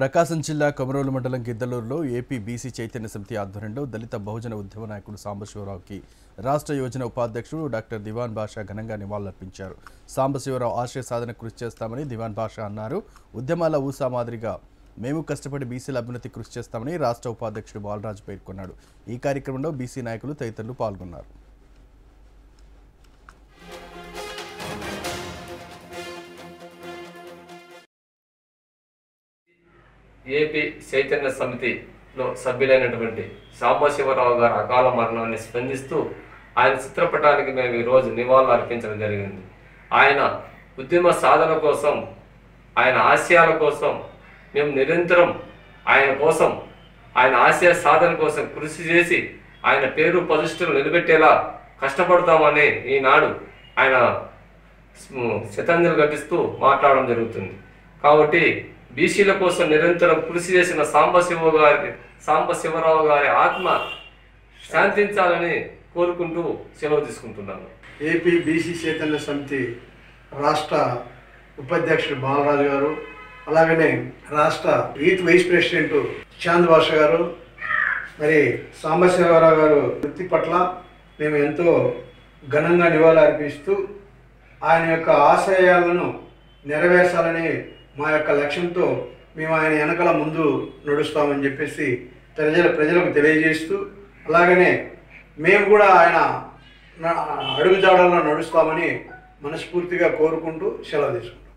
ప్రకాశం జిల్లా కొమరోలు మండలం గిద్దలూరులో AP BC Chaitanya సమితి ఆధ్వర్యంలో దళిత బహుజన ఉద్యమ నాయకుడు సాంబశివరావుకి రాష్ట్ర యోజన ఉపాధ్యక్షుడు డాక్టర్ దివాన్ బాషా ఘనంగా నివాళులర్పించారు సాంబశివరావు ఆశయ సాధన కృషి చేస్తామని దివాన్ బాషా అన్నారు ఉద్యమాల ఊసా మాదిరిగా మేము కష్టపడి బీసీల అభ్యున్నతి కృషి చేస్తామని రాష్ట్ర ఉపాధ్యక్షుడు బాలరాజు పేర్కొన్నాడు ఈ కార్యక్రమంలో బీసీ నాయకులు తదితరులు పాల్గొన్నారు ఏపీ చైతన్య సమితిలో సభ్యులైనటువంటి సాంబశివరావు గారి అకాల మరణాన్ని స్పందిస్తూ ఆయన చిత్రపటానికి మేము ఈరోజు నివాళులు అర్పించడం జరిగింది ఆయన ఉద్యమ సాధన కోసం ఆయన ఆశయాల కోసం మేము నిరంతరం ఆయన కోసం ఆయన ఆశయ సాధన కోసం కృషి చేసి ఆయన పేరు ప్రతిష్టలు నిలబెట్టేలా కష్టపడతామని ఈనాడు ఆయన శతాంజలి ఘటిస్తూ మాట్లాడడం జరుగుతుంది కాబట్టి బీసీల కోసం నిరంతరం కృషి చేసిన సాంబశివ గారి సాంబశివరావు గారి ఆత్మ శాంతించాలని కోరుకుంటూ సెలవు తీసుకుంటున్నాను ఏపీ బీసీ చైతన్య సమితి రాష్ట్ర ఉపాధ్యక్షుడు బాలరాజు గారు అలాగనే రాష్ట్ర యూత్ వైస్ ప్రెసిడెంట్ చాంద్ భాష గారు మరి సాంబశివరావు గారు వృత్తి పట్ల మేము ఎంతో ఘనంగా నివాళులు అర్పిస్తూ ఆయన యొక్క ఆశయాలను నెరవేర్చాలని మా యొక్క లక్ష్యంతో మేము ఆయన వెనకాల ముందు నడుస్తామని చెప్పేసి ప్రజల ప్రజలకు తెలియజేస్తూ అలాగనే మేము కూడా ఆయన న- అడుగుజాడల్లో నడుస్తామని మనస్ఫూర్తిగా కోరుకుంటూ సెలవు తీసుకుంటాం